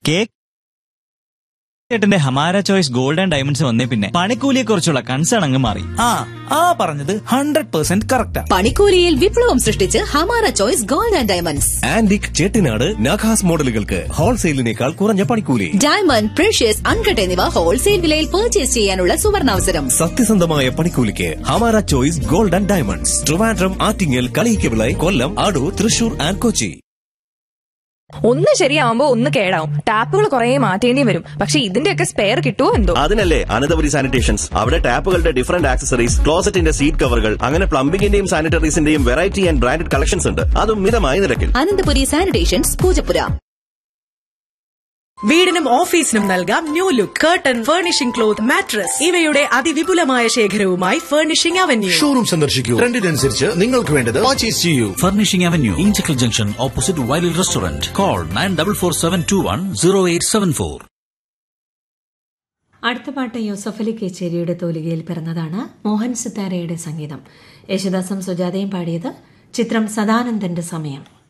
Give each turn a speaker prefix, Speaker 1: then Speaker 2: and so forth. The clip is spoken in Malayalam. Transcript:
Speaker 1: കേക്ക് ചേട്ടന്റെ ഹമാര ചോയ്സ് ഗോൾഡ് ആൻഡ് ഡയമണ്ട്സ് വന്നേ പിന്നെ പണിക്കൂലിയെ കുറിച്ചുള്ള കൺസേൺ അങ്ങ് മാറി
Speaker 2: ആ ആ പറഞ്ഞത് ഹൺഡ്രഡ് പെർസെന്റ് കറക്റ്റാ
Speaker 3: പണിക്കൂലിയിൽ വിപ്ലവം സൃഷ്ടിച്ച് Hamara choice gold and diamonds
Speaker 4: antique Chettinad നഖാസ് മോഡലുകൾക്ക് ഹോൾസെയിലിനേക്കാൾ കുറഞ്ഞ പണിക്കൂലി
Speaker 3: ഡയമണ്ട് പ്രഷ്യസ് അൺകട്ട് എന്നിവ ഹോൾസെയിൽ വിലയിൽ പർച്ചേസ് ചെയ്യാനുള്ള സുവർണാവസരം
Speaker 4: സത്യസന്ധമായ പണിക്കൂലിക്ക് Hamara choice gold and diamonds Trivandrum Attingal Kaliyakkavilai Kollam Adoor Thrissur and Kochi
Speaker 5: ഒന്ന് ശരിയാവുമ്പോ ഒന്ന് കേടാവും ടാപ്പുകൾ കുറെ മാറ്റേണ്ടി വരും പക്ഷെ ഇതിന്റെയൊക്കെ സ്പെയർ കിട്ടുമോ എന്തോ
Speaker 6: അതിനല്ലേ അനന്തപുരി സാനിറ്റേഷൻസ് അവിടെ ടാപ്പുകളുടെ ഡിഫറന്റ് ആക്സസറീസ് ക്ലോസറ്റിന്റെ സീറ്റ് കവറുകൾ അങ്ങനെ പ്ലംബിംഗിന്റെയും സാനിറ്ററീസിന്റെയും വെറൈറ്റി ആൻഡ് ബ്രാൻഡഡ് കളക്ഷൻസ് ഉണ്ട് അതും മിതമായ നിരക്കിൽ
Speaker 3: അനന്തപുരി സാനിറ്റേഷൻസ് പൂജപ്പുര
Speaker 7: വീടിനും ഓഫീസിനും നൽകാം new look curtain furnishing cloth mattress ഇവയുടെ അതിവിപുലമായ ശേഖരവുമായി ഫർണിഷിംഗ് അവന്യൂ
Speaker 8: ഷോറൂം സന്ദർശിക്കൂ ട്രെൻഡിനനുസരിച്ച് നിങ്ങൾക്ക് വേണ്ടത് പർച്ചേസ് ചെയ്യൂ
Speaker 9: Furnishing Avenue, Inchicle Junction, opposite Wiley Restaurant. Call 9447210874.
Speaker 10: അടുത്ത പാട്ട് യൂസഫ് അലി കേച്ചേരിയുടെ തോലികയിൽ പിറന്നതാണ് മോഹൻ സിത്താരയുടെ സംഗീതം യേശുദാസും സുജാതയും പാടിയത് ചിത്രം സദാനന്ദന്റെ സമയം